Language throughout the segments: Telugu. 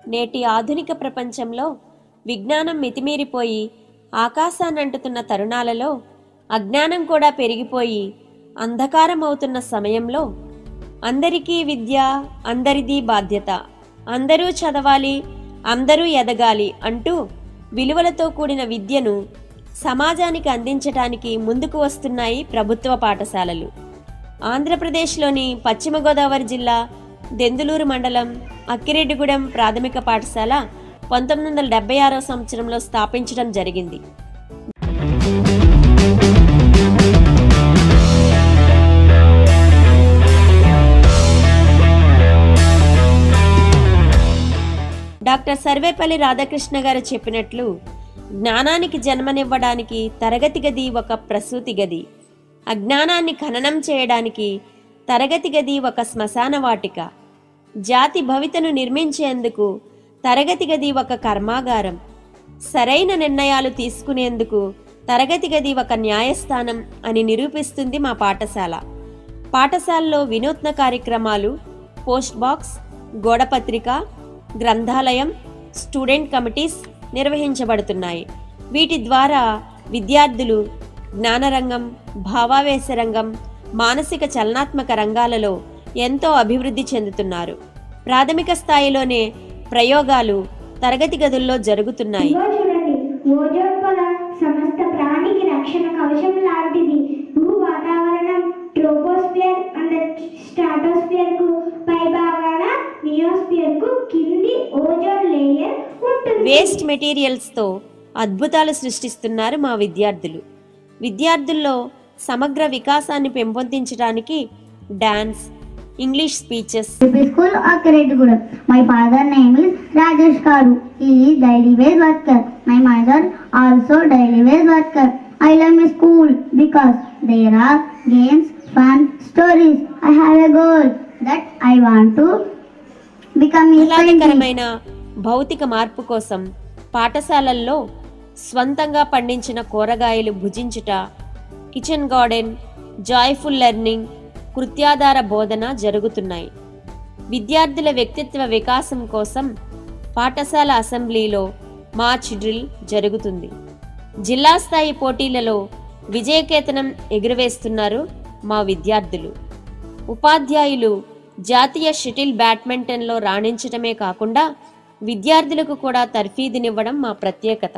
నేటి ఆధునిక ప్రపంచంలో విజ్ఞానం మితిమీరిపోయి ఆకాశాన్నంటుతున్న తరుణాలలో అజ్ఞానం కూడా పెరిగిపోయి అంధకారం అవుతున్న సమయంలో అందరికీ విద్య అందరిది బాధ్యత అందరూ చదవాలి అందరూ ఎదగాలి అంటూ విలువలతో కూడిన విద్యను సమాజానికి అందించడానికి ముందుకు వస్తున్నాయి ప్రభుత్వ పాఠశాలలు ఆంధ్రప్రదేశ్లోని పశ్చిమ గోదావరి జిల్లా దెందులూరు మండలం అక్కిరెడ్డిగూడెం ప్రాథమిక పాఠశాల పంతొమ్మిది వందల డెబ్బై ఆరో సంవత్సరంలో స్థాపించడం జరిగింది డాక్టర్ సర్వేపల్లి రాధాకృష్ణ గారు చెప్పినట్లు జ్ఞానానికి జన్మనివ్వడానికి తరగతి గది ఒక ప్రసూతి గది అజ్ఞానాన్ని ఖననం చేయడానికి తరగతి గది ఒక శ్మశాన వాటిక జాతి భవితను నిర్మించేందుకు తరగతి గది ఒక కర్మాగారం సరైన నిర్ణయాలు తీసుకునేందుకు తరగతి గది ఒక న్యాయస్థానం అని నిరూపిస్తుంది మా పాఠశాల పాఠశాలలో వినూత్న కార్యక్రమాలు పోస్ట్ బాక్స్ గోడపత్రిక గ్రంథాలయం స్టూడెంట్ కమిటీస్ నిర్వహించబడుతున్నాయి వీటి ద్వారా విద్యార్థులు జ్ఞానరంగం భావావేశ రంగం మానసిక చలనాత్మక రంగాలలో ఎంతో అభివృద్ధి చెందుతున్నారు ప్రాథమిక స్థాయిలోనే ప్రయోగాలు తరగతి గదుల్లో జరుగుతున్నాయి ఇదిగో చూడండి ఓజోన్ పొర సమస్త ప్రాణికి రక్షణ కవచం లాంటిది భూ వాతావరణం ట్రోపోస్ఫియర్ అండ్ స్ట్రాటోస్ఫియర్ కు పై భాగాన నియోస్ఫియర్ కు కింది ఓజోన్ లేయర్ ఉంటుంది వేస్ట్ మెటీరియల్స్తో అద్భుతాలు సృష్టిస్తున్నారు మా విద్యార్థులు విద్యార్థుల్లో సమగ్ర వికాసాన్ని పెంపొందించడానికి dance English speeches School Akredgudam. My father name is Rajesh Karu. He is daily wage worker. My mother also daily wage worker. I love my school because there are games, fun, stories. I have a goal that I want to become a scientist. ఆహ్లాదకరమైన భౌతిక మార్పు కోసం పాఠశాలల్లో స్వంతంగా పండించిన కూరగాయలు భుజించుట కిచెన్ గార్డెన్ జాయ్ఫుల్ లెర్నింగ్ కృత్యాధార బోధన జరుగుతున్నాయి విద్యార్థుల వ్యక్తిత్వ వికాసం కోసం పాఠశాల అసెంబ్లీలో మార్చ్ డ్రిల్ జరుగుతుంది జిల్లా స్థాయి పోటీలలో విజయకేతనం ఎగురవేస్తున్నారు మా విద్యార్థులు ఉపాధ్యాయులు జాతీయ షటిల్ బ్యాడ్మింటన్లో రాణించటమే కాకుండా విద్యార్థులకు కూడా తర్ఫీదునివ్వడం మా ప్రత్యేకత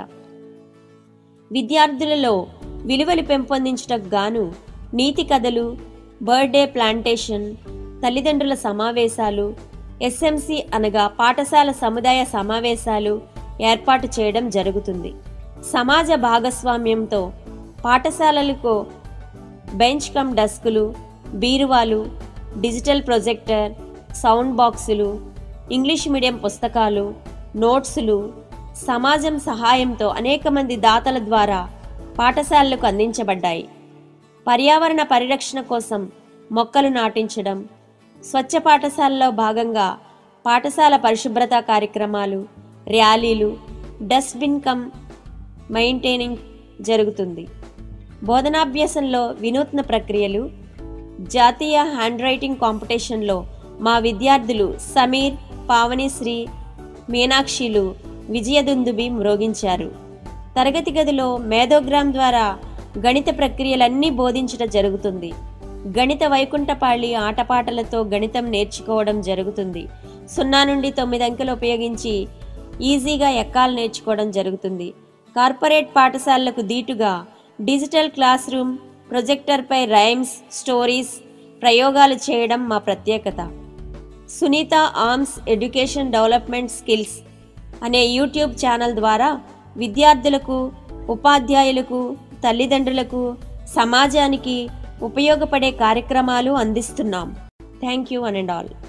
విద్యార్థులలో విలువలు పెంపొందించటకు గాను నీతి కథలు బర్త్డే ప్లాంటేషన్ తల్లిదండ్రుల సమావేశాలు ఎస్ఎంసి అనగా పాఠశాల సముదాయ సమావేశాలు ఏర్పాటు చేయడం జరుగుతుంది సమాజ భాగస్వామ్యంతో పాఠశాలలకు బెంచ్ కమ్ డస్కులు బీరువాలు డిజిటల్ ప్రొజెక్టర్ సౌండ్ బాక్సులు ఇంగ్లీష్ మీడియం పుస్తకాలు నోట్సులు సమాజం సహాయంతో అనేక మంది దాతల ద్వారా పాఠశాలలకు అందించబడ్డాయి పర్యావరణ పరిరక్షణ కోసం మొక్కలు నాటించడం స్వచ్ఛ పాఠశాలలో భాగంగా పాఠశాల పరిశుభ్రత కార్యక్రమాలు ర్యాలీలు డస్ట్బిన్ కమ్ మెయింటైనింగ్ జరుగుతుంది బోధనాభ్యాసంలో వినూత్న ప్రక్రియలు జాతీయ హ్యాండ్ రైటింగ్ కాంపిటీషన్లో మా విద్యార్థులు సమీర్ పావనిశ్రీ మీనాక్షిలు విజయదుందుబి మ్రోగించారు తరగతి గదిలో మేధోగ్రామ్ ద్వారా గణిత ప్రక్రియలన్నీ బోధించడం జరుగుతుంది గణిత వైకుంఠపాళి ఆటపాటలతో గణితం నేర్చుకోవడం జరుగుతుంది సున్నా నుండి తొమ్మిది అంకెలు ఉపయోగించి ఈజీగా ఎక్కాలు నేర్చుకోవడం జరుగుతుంది కార్పొరేట్ పాఠశాలలకు దీటుగా డిజిటల్ క్లాస్ రూమ్ ప్రొజెక్టర్పై రైమ్స్ స్టోరీస్ ప్రయోగాలు చేయడం మా ప్రత్యేకత Sunitha arms education development skills అనే యూట్యూబ్ ఛానల్ ద్వారా విద్యార్థులకు ఉపాధ్యాయులకు తల్లిదండ్రులకు సమాజానికి ఉపయోగపడే కార్యక్రమాలు అందిస్తున్నాం thank you one and all